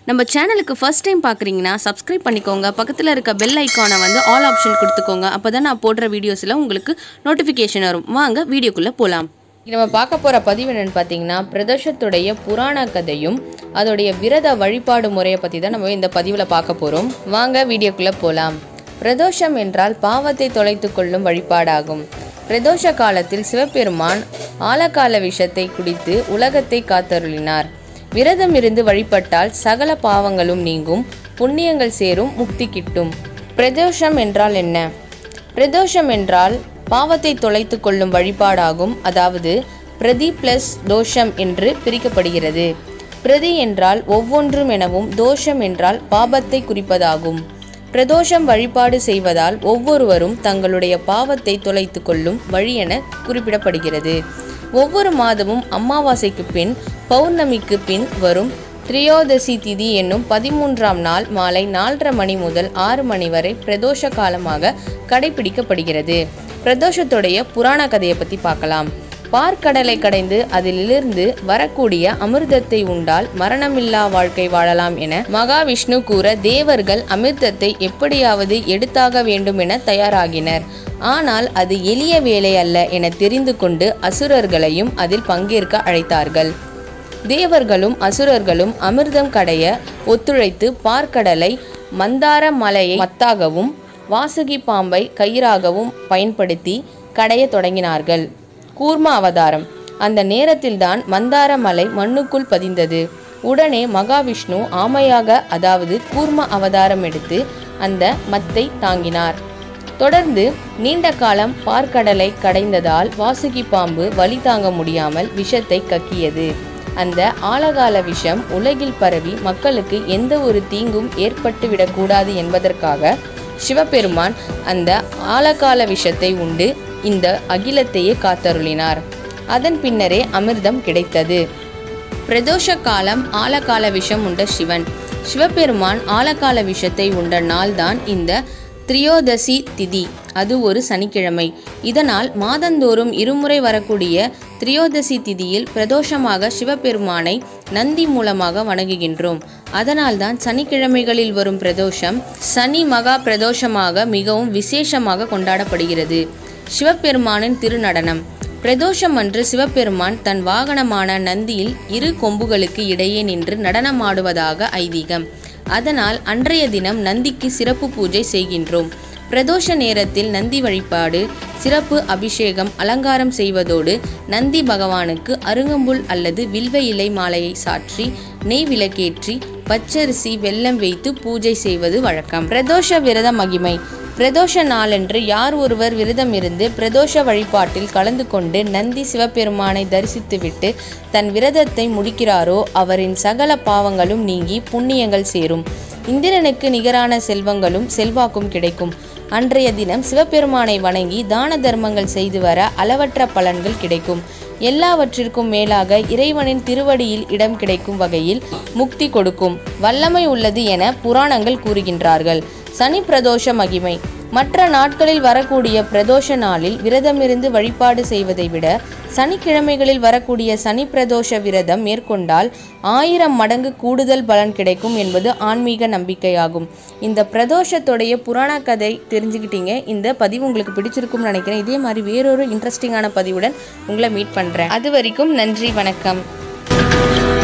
நம்ம சேனலுக்கு first time பார்க்குறீங்கன்னா சப்ஸ்கிரைப் பண்ணிக்கோங்க பக்கத்தில் இருக்க பெல் ஐக்கானை வந்து ஆல் ஆப்ஷன் கொடுத்துக்கோங்க அப்போ தான் நான் போடுற வீடியோஸில் உங்களுக்கு நோட்டிஃபிகேஷன் வரும் வாங்க வீடியோக்குள்ளே போகலாம் நம்ம பார்க்க போகிற பதிவு என்னென்னு பார்த்தீங்கன்னா பிரதோஷத்துடைய புராண கதையும் அதோடைய விரத வழிபாடு முறையை பற்றி தான் நம்ம இந்த பதிவில் பார்க்க போகிறோம் வாங்க வீடியோக்குள்ளே போகலாம் பிரதோஷம் என்றால் பாவத்தை தொலைத்து கொள்ளும் வழிபாடாகும் பிரதோஷ காலத்தில் சிவபெருமான் ஆலகால விஷத்தை குடித்து உலகத்தை காத்தருளினார் விரதம் இருந்து வழிபட்டால் சகல பாவங்களும் நீங்கும் புண்ணியங்கள் சேரும் முக்தி கிட்டும் பிரதோஷம் என்றால் என்ன பிரதோஷம் என்றால் பாவத்தை தொலைத்து கொள்ளும் வழிபாடாகும் அதாவது பிரதி பிளஸ் தோஷம் என்று பிரிக்கப்படுகிறது பிரதி என்றால் ஒவ்வொன்றும் எனவும் தோஷம் என்றால் பாபத்தை குறிப்பதாகும் பிரதோஷம் வழிபாடு செய்வதால் ஒவ்வொருவரும் தங்களுடைய பாவத்தை தொலைத்து கொள்ளும் வழி என குறிப்பிடப்படுகிறது ஒவ்வொரு மாதமும் அமாவாசைக்கு பின் பௌர்ணமிக்கு பின் வரும் திரியோதசி திதி என்னும் பதிமூன்றாம் நாள் மாலை நாலரை மணி முதல் ஆறு மணி வரை பிரதோஷ காலமாக கடைபிடிக்கப்படுகிறது பிரதோஷத்துடைய புராண கதையை பற்றி பார்க்கலாம் பார்க்கடலை கடைந்து அதிலிருந்து வரக்கூடிய அமிர்தத்தை உண்டால் மரணமில்லா வாழ்க்கை வாழலாம் என மகாவிஷ்ணு கூற தேவர்கள் அமிர்தத்தை எப்படியாவது எடுத்தாக வேண்டும் என தயாராகினர் ஆனால் அது எளிய வேலை அல்ல என தெரிந்து கொண்டு அசுரர்களையும் அதில் பங்கேற்க அழைத்தார்கள் தேவர்களும் அசுரர்களும் அமிர்தம் கடைய ஒத்துழைத்து பார்க்கடலை மந்தார மலையை மத்தாகவும் வாசுகி பாம்பை கயிறாகவும் பயன்படுத்தி கடைய தொடங்கினார்கள் கூர்ம அவதாரம் அந்த நேரத்தில்தான் மந்தார மலை மண்ணுக்குள் பதிந்தது உடனே மகாவிஷ்ணு ஆமையாக அதாவது கூர்ம அவதாரம் எடுத்து அந்த மத்தை தாங்கினார் தொடர்ந்து நீண்ட காலம் பார்க்கடலை கடைந்ததால் வாசுகி பாம்பு வலி தாங்க முடியாமல் விஷத்தை கக்கியது அந்த ஆழகால விஷம் உலகில் பரவி மக்களுக்கு எந்த ஒரு தீங்கும் ஏற்பட்டு விடக்கூடாது என்பதற்காக சிவபெருமான் அந்த ஆழகால விஷத்தை உண்டு இந்த அகிலத்தையே காத்தருளினார் அதன் பின்னரே அமிர்தம் கிடைத்தது பிரதோஷ காலம் ஆழகால விஷம் உண்ட சிவன் சிவபெருமான் ஆழகால விஷத்தை உண்ட நாள்தான் இந்த திரியோதசி திதி அது ஒரு சனிக்கிழமை இதனால் மாதந்தோறும் இருமுறை வரக்கூடிய திரியோதசி திதியில் பிரதோஷமாக சிவபெருமானை நந்தி மூலமாக வணங்குகின்றோம் அதனால்தான் சனிக்கிழமைகளில் வரும் பிரதோஷம் சனி மகா பிரதோஷமாக மிகவும் விசேஷமாக கொண்டாடப்படுகிறது சிவபெருமானின் திருநடனம் பிரதோஷம் அன்று சிவபெருமான் தன் வாகனமான நந்தியில் இரு கொம்புகளுக்கு இடையே நின்று நடனமாடுவதாக ஐதீகம் அதனால் அன்றைய தினம் நந்திக்கு சிறப்பு பூஜை செய்கின்றோம் பிரதோஷ நேரத்தில் நந்தி வழிபாடு சிறப்பு அபிஷேகம் அலங்காரம் செய்வதோடு நந்தி பகவானுக்கு அருங்கம்புல் அல்லது வில்வ இலை மாலையை சாற்றி நெய் விளக்கேற்றி பச்சரிசி வெல்லம் வைத்து பூஜை செய்வது வழக்கம் பிரதோஷ விரத மகிமை பிரதோஷ நாளன்று யார் ஒருவர் விரதம் இருந்து பிரதோஷ வழிபாட்டில் கலந்து கொண்டு நந்தி சிவபெருமானை தரிசித்துவிட்டு தன் விரதத்தை முடிக்கிறாரோ அவரின் சகல பாவங்களும் நீங்கி புண்ணியங்கள் சேரும் இந்திரனுக்கு நிகரான செல்வங்களும் செல்வாக்கும் கிடைக்கும் அன்றைய தினம் சிவபெருமானை வணங்கி தான தர்மங்கள் செய்து வர அளவற்ற பலன்கள் கிடைக்கும் எல்லாவற்றிற்கும் மேலாக இறைவனின் திருவடியில் இடம் கிடைக்கும் வகையில் முக்தி கொடுக்கும் வல்லமை உள்ளது என புராணங்கள் கூறுகின்றார்கள் சனி பிரதோஷ மகிமை மற்ற நாட்களில் வரக்கூடிய பிரதோஷ நாளில் விரதமிருந்து வழிபாடு செய்வதை விட சனிக்கிழமைகளில் வரக்கூடிய சனி பிரதோஷ விரதம் மேற்கொண்டால் ஆயிரம் மடங்கு கூடுதல் பலன் கிடைக்கும் என்பது ஆன்மீக நம்பிக்கையாகும் இந்த பிரதோஷத்துடைய புராண கதை தெரிஞ்சுக்கிட்டீங்க இந்த பதிவு உங்களுக்கு பிடிச்சிருக்கும்னு நினைக்கிறேன் இதே மாதிரி வேறொரு இன்ட்ரெஸ்டிங்கான பதிவுடன் உங்களை மீட் பண்ணுறேன் அது வரைக்கும் நன்றி வணக்கம்